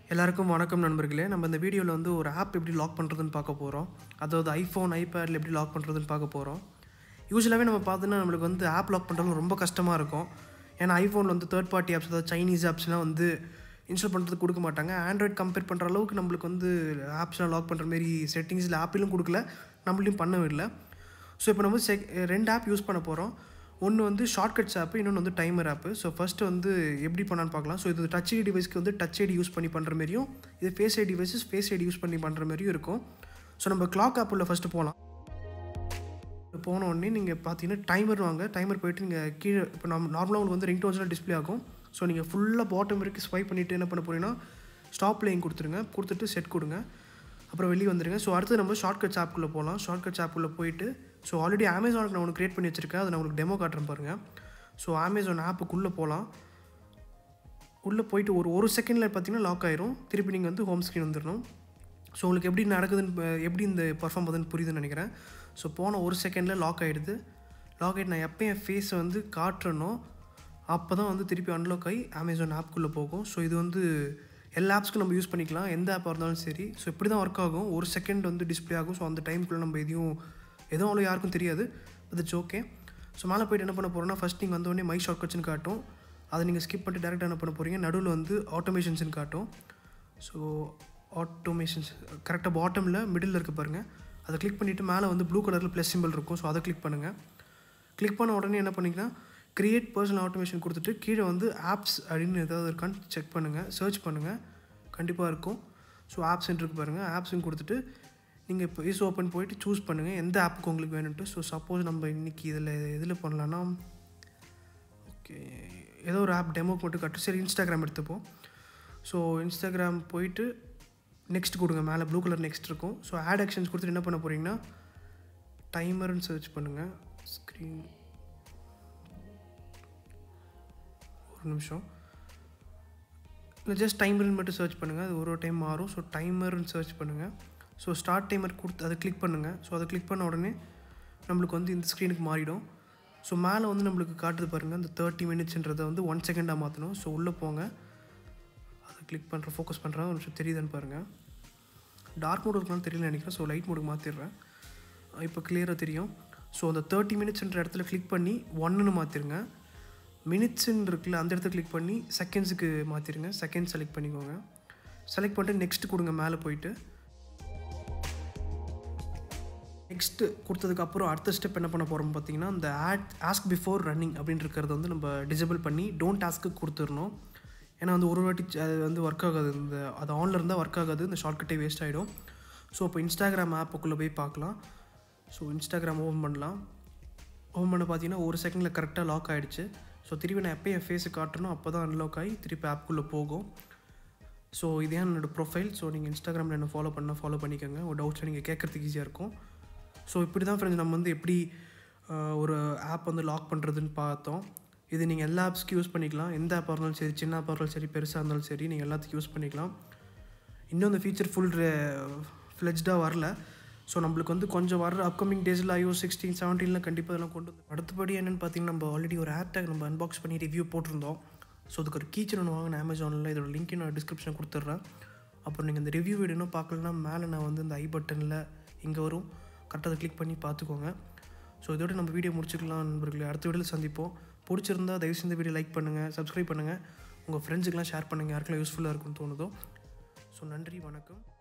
எல்லாருக்கும் வணக்கம் நண்பர்களே நம்ம இந்த வீடியோவில் வந்து ஒரு ஆப் எப்படி லாக் பண்ணுறதுன்னு பார்க்க போகிறோம் அதாவது ஐஃபோன் ஐபேடில் எப்படி லாக் பண்ணுறதுன்னு பார்க்க போகிறோம் யூஸ்வலாகவே நம்ம பார்த்தோன்னா நம்மளுக்கு வந்து ஆப் லாக் பண்ணுறது ரொம்ப கஷ்டமாக இருக்கும் ஏன்னா ஐஃபோனில் வந்து தேர்ட் பார்ட்டி ஆப்ஸ் அதாவது சைனீஸ் ஆப்ஸ்லாம் வந்து இன்ஸ்டால் பண்ணுறதுக்கு கொடுக்க மாட்டாங்க ஆண்ட்ராய்ட் கம்பேர் பண்ணுற அளவுக்கு நம்மளுக்கு வந்து ஆப்ஸ்லாம் லாக் பண்ணுற மாரி செட்டிங்ஸில் ஆப்பிலும் கொடுக்கல நம்மளையும் பண்ணவும் இல்லை ஸோ இப்போ நம்ம செக் ரெண்டு ஆப் யூஸ் பண்ண போகிறோம் ஒன்று வந்து ஷார்ட்கட்ஸ் ஆப் இன்னொன்று வந்து டைமர் ஆப்பு ஸோ ஃபஸ்ட்டு வந்து எப்படி பண்ணான்னு பார்க்கலாம் ஸோ இது டச் ஐடி டிவைஸ்க்கு வந்து டச் ஐடி யூஸ் பண்ணி பண்ணுற மாதிரியும் இது face ID devices face ID use பண்ணி பண்ணுற மாதிரியும் இருக்கும் ஸோ நம்ம கிளாக் ஆப்பில் ஃபஸ்ட்டு போகலாம் போன உடனே நீங்கள் பார்த்தீங்கன்னா டைமர் வாங்க டைமர் போயிட்டு நீங்கள் கீழே இப்போ நம்ம நார்மலாக உங்களுக்கு வந்து ரிங் டோன்ஸ்லாம் டிஸ்ப்ளே ஆகும் ஸோ நீங்கள் ஃபுல்லாக பாட்டம் வரைக்கும் ஸ்வைப் பண்ணிவிட்டு என்ன பண்ண போறீங்கன்னா ஸ்டாப் லேயிங் கொடுத்துருங்க கொடுத்துட்டு செட் கொடுங்க அப்புறம் வெளியே வந்துடுங்க ஸோ அடுத்து நம்ம ஷார்ட்கட்ஸ் ஆப்புக்குள்ளே போகலாம் ஷார்ட்கட்ஸ் ஆப்புக்குள்ளே போயிட்டு ஸோ ஆல்ரெடி அமேசானுக்கு நான் ஒன்று க்ரியேட் பண்ணி வச்சுருக்கேன் அதை நான் உங்களுக்கு டெமோ காட்டுறேன் பாருங்கள் ஸோ அமேசான் ஆப்புக்குள்ளே போகலாம் உள்ளே போயிட்டு ஒரு ஒரு செகண்டில் பார்த்தீங்கன்னா லாக் ஆயிரும் திருப்பி நீங்கள் வந்து ஹோம் ஸ்க்ரீன் வந்துடணும் ஸோ உங்களுக்கு எப்படி நடக்குதுன்னு அஹ், எப்படி இந்த பர்ஃபார்ம் ஆகுதுன்னு புரியுதுன்னு நினைக்கிறேன் ஸோ போன ஒரு செகண்டில் லாக் ஆகிடுது லாக் ஆகிட்டு நான் எப்போ என் ஃபேஸை வந்து காட்டுறனோ அப்போ தான் வந்து திருப்பி அன்லாக் ஆகி அமேசான் ஆப்குள்ளே போகும் ஸோ இது வந்து எல்லா ஆப்ஸ்க்கும் நம்ம யூஸ் பண்ணிக்கலாம் எந்த ஆப்பாக இருந்தாலும் சரி ஸோ இப்படி தான் ஒர்க் ஆகும் ஒரு செகண்ட் வந்து டிஸ்ப்ளே ஆகும் ஸோ அந்த டைமுக்குள்ளே நம்ம எதையும் எதுவும் அவ்வளோ யாருக்கும் தெரியாது அது இட்ஸ் ஓகே ஸோ மேலே போயிட்டு என்ன பண்ண போகிறோம்னா ஃபஸ்ட் நீங்கள் வந்தோடனே மை ஷார்ட்கட்ஸ்னு காட்டும் அதை நீங்கள் ஸ்கிப் பண்ணிட்டு டேரெக்டாக என்ன பண்ண போகிறீங்க நடுவில் வந்து ஆட்டோமேஷன்ஸ்னு காட்டும் ஸோ ஆட்டோமேஷன்ஸ் கரெக்டாக பாட்டமில் மிடில் இருக்க பாருங்கள் அதை கிளிக் பண்ணிவிட்டு மேலே வந்து ப்ளூ கலரில் ப்ளஸ் சிம்பிள் இருக்கும் ஸோ அதை கிளிக் பண்ணுங்கள் கிளிக் பண்ண உடனே என்ன பண்ணிங்கன்னா கிரியேட் பர்சனல் ஆட்டோமேஷன் கொடுத்துட்டு கீழே வந்து ஆப்ஸ் அப்படின்னு ஏதாவது இருக்கான்னு செக் பண்ணுங்கள் சர்ச் பண்ணுங்கள் கண்டிப்பாக இருக்கும் ஸோ ஆப்ஸ் இருக்கு பாருங்கள் ஆப்ஸ்ன்னு கொடுத்துட்டு நீங்கள் இப்போ இஸ் ஓப்பன் போயிட்டு சூஸ் பண்ணுங்கள் எந்த ஆப்புக்கு உங்களுக்கு வேணும்ட்டு ஸோ சப்போஸ் நம்ம இன்றைக்கி இதில் எதில் பண்ணலான்னா ஓகே ஏதோ ஒரு ஆப் டெமோக்கு மட்டும் கட்டு சரி இன்ஸ்டாகிராம் எடுத்துப்போம் ஸோ இன்ஸ்டாகிராம் போயிட்டு நெக்ஸ்ட் கொடுங்க மேலே ப்ளூ கலர் நெக்ஸ்ட் இருக்கும் ஸோ ஆட் ஆக்ஷன்ஸ் கொடுத்துட்டு என்ன பண்ண போகிறீங்கன்னா டைமர்னு சர்ச் பண்ணுங்கள் ஸ்க்ரீன் ஒரு நிமிஷம் இல்லை ஜஸ்ட் டைமர்னு மட்டும் சர்ச் பண்ணுங்கள் அது ஒரு ஒரு டைம் மாறும் ஸோ டைமர்னு சர்ச் பண்ணுங்கள் ஸோ ஸ்டார்ட் டைமர் கொடுத்து அதை கிளிக் பண்ணுங்கள் ஸோ அதை கிளிக் பண்ண உடனே நம்மளுக்கு வந்து இந்த ஸ்க்ரீனுக்கு மாறிடும் ஸோ மேலே வந்து நம்மளுக்கு காட்டுது பாருங்கள் அந்த தேர்ட்டி மினிட்ஸ்ன்றதை வந்து ஒன் செகண்டாக மாற்றணும் ஸோ உள்ளே போங்க அதை கிளிக் பண்ணுற ஃபோக்கஸ் பண்ணுறேன் ஒரு நிமிஷம் தெரியுதுன்னு பாருங்கள் டார்க் மோட் இருக்கலாம் தெரியல நினைக்கிறேன் ஸோ லைட் மோடுக்கு மாற்றிடுறேன் இப்போ கிளியராக தெரியும் ஸோ அந்த தேர்ட்டி மினிட்ஸ்ன்ற இடத்துல கிளிக் பண்ணி ஒன்றுன்னு மாற்றிருங்க மினிட்ஸ்ன்னு இருக்குல்ல அந்த இடத்துல கிளிக் பண்ணி செகண்ட்ஸுக்கு மாற்றிருங்க செகண்ட் செலக்ட் பண்ணிக்கோங்க செலக்ட் பண்ணிட்டு நெக்ஸ்ட் கொடுங்க மேலே போயிட்டு நெக்ஸ்ட்டு கொடுத்ததுக்கப்புறம் அடுத்த ஸ்டெப் என்ன பண்ண போகிறோம் பார்த்தீங்கன்னா இந்த ஆட் ஆஸ்க் பிஃபோர் ரன்னிங் அப்படின்னு இருக்கிறத வந்து நம்ம டிசபிள் பண்ணி டோன்ட் ஆஸ்க்கு கொடுத்துடணும் ஏன்னா வந்து ஒரு வாட்டி அது வந்து ஒர்க் ஆகாது இந்த அது ஆனில் இருந்தால் ஒர்க் ஆகாது இந்த ஷார்ட்கட்டே வேஸ்ட் ஆகிடும் ஸோ இப்போ இன்ஸ்டாகிராம் ஆப்புக்குள்ளே போய் பார்க்கலாம் ஸோ இன்ஸ்டாகிராம் ஓப்பன் பண்ணலாம் ஓப்பன் பண்ண பார்த்தீங்கன்னா ஒரு செகண்டில் கரெக்டாக லாக் ஆகிடுச்சு ஸோ திருப்பி நான் எப்போ என் ஃபேஸை காட்டணும் அப்போ தான் அன்லாக் ஆகி திருப்பி ஆப்புக்குள்ளே போகும் ஸோ இதே என்னோடய ப்ரொஃபைல் ஸோ நீங்கள் இன்ஸ்டாகிராமில் என்ன ஃபாலோ பண்ணால் ஃபாலோ பண்ணிக்கோங்க ஒரு டவுட்ஸை நீங்கள் கேட்குறதுக்கு ஈஸியாக இருக்கும் ஸோ இப்படி தான் ஃப்ரெண்ட்ஸ் நம்ம வந்து எப்படி ஆஹ், ஒரு ஆப் வந்து லாக் பண்ணுறதுன்னு பார்த்தோம் இது நீங்கள் எல்லா ஆப்ஸ்க்கும் யூஸ் பண்ணிக்கலாம் எந்த ஆப்பாக இருந்தாலும் சரி சின்ன ஆப்பாக இருந்தாலும் சரி பெருசாக இருந்தாலும் சரி நீங்கள் எல்லாத்துக்கும் யூஸ் பண்ணிக்கலாம் இன்னும் இந்த ஃபீச்சர் ஃபுல் ஃப்ளெஜ்டாக வரல ஸோ நம்மளுக்கு வந்து கொஞ்சம் வர அப்கமிங் டேஸில் ஐயோ சிக்ஸ்டீன் செவன்டீனில் கண்டிப்பாக இதெல்லாம் கொண்டு வந்து அடுத்தபடி என்னென்னு பார்த்தீங்கன்னா நம்ம ஆல்ரெடி ஒரு ஆப் நம்ம அன்பாக்ஸ் பண்ணி ரிவ்யூ போட்டிருந்தோம் ஸோ அதுக்கு ஒரு கீச்சன் ஒன்று வாங்கினேன் அமேசானில் இதோட லிங்க் நான் டிஸ்கிரிப்ஷன் கொடுத்துட்றேன் அப்புறம் நீங்கள் இந்த ரிவ்யூ வீடியோ பார்க்கலன்னா மேலே நான் வந்து இந்த ஐ பட்டனில் இங்கே வரும் கரெக்டாக அதை கிளிக் பண்ணி பார்த்துக்கோங்க ஸோ இதோட நம்ம வீடியோ முடிச்சுக்கலாம் நண்பர்களே அடுத்த வீடியோவில் சந்திப்போம் பிடிச்சிருந்தா தயவு செஞ்சு வீடியோ லைக் பண்ணுங்கள் சப்ஸ்கிரைப் பண்ணுங்கள் உங்கள் ஃப்ரெண்ட்ஸுக்கெலாம் ஷேர் பண்ணுங்கள் யாருக்கெல்லாம் யூஸ்ஃபுல்லாக இருக்கும்னு தோணுதோ ஸோ நன்றி வணக்கம்